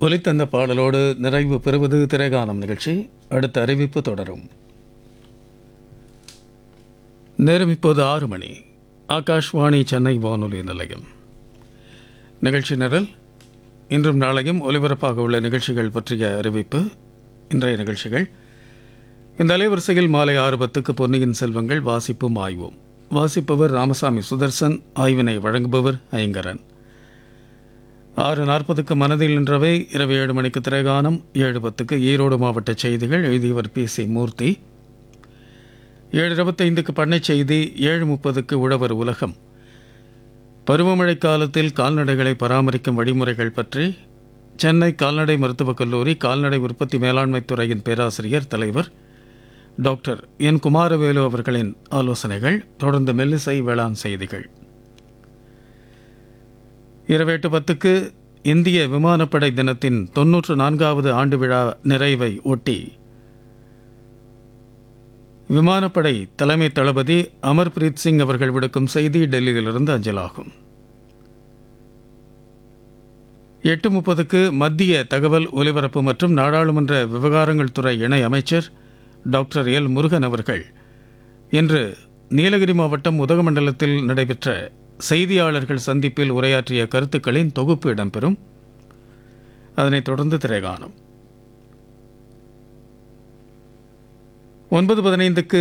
ஒலித்தந்த பாடலோடு நிறைவு பெறுவது திரைகானம் நிகழ்ச்சி அடுத்த அறிவிப்பு தொடரும் நேரம் இப்போது ஆறு மணி ஆகாஷ்வாணி சென்னை வானொலி நிலையம் நிகழ்ச்சி நிரல் இன்றும் நாளையும் ஒலிபரப்பாக உள்ள நிகழ்ச்சிகள் பற்றிய அறிவிப்பு இன்றைய நிகழ்ச்சிகள் இந்த அலைவரிசையில் மாலை ஆறு பத்துக்கு பொன்னியின் செல்வங்கள் வாசிப்பும் ஆய்வும் வாசிப்பவர் ராமசாமி சுதர்சன் ஆய்வினை வழங்குபவர் ஐங்கரன் ஆறு நாற்பதுக்கு மனதில் நின்றவை இரவு ஏழு மணிக்கு திரைகானம் ஏழு பத்துக்கு ஈரோடு மாவட்ட செய்திகள் எழுதியவர் பி சி மூர்த்தி ஏழு இருபத்தைந்துக்கு பண்ணை செய்தி ஏழு முப்பதுக்கு உழவர் உலகம் பருவமழை காலத்தில் கால்நடைகளை பராமரிக்கும் வழிமுறைகள் பற்றி சென்னை கால்நடை மருத்துவக் கல்லூரி கால்நடை உற்பத்தி மேலாண்மை துறையின் பேராசிரியர் தலைவர் டாக்டர் என் குமாரவேலு அவர்களின் ஆலோசனைகள் தொடர்ந்து மெல்லிசை வேளாண் செய்திகள் இரவு எட்டு பத்துக்கு இந்திய விமானப்படை தினத்தின் தொன்னூற்று நான்காவது ஆண்டு விழா நிறைவை ஒட்டி விமானப்படை தலைமை தளபதி அமர்பிரீத் சிங் அவர்கள் விடுக்கும் செய்தி டெல்லியிலிருந்து அஞ்சலாகும் எட்டு முப்பதுக்கு மத்திய தகவல் ஒலிபரப்பு மற்றும் நாடாளுமன்ற விவகாரங்கள் துறை இணை அமைச்சர் டாக்டர் எல் முருகன் அவர்கள் இன்று நீலகிரி மாவட்டம் உதகமண்டலத்தில் நடைபெற்ற செய்தியாளர்கள் சந்திப்பில் உரையாற்றிய கருத்துக்களின் தொகுப்பு இடம்பெறும் அதனைத் தொடர்ந்து திரைகாணும் ஒன்பது பதினைந்துக்கு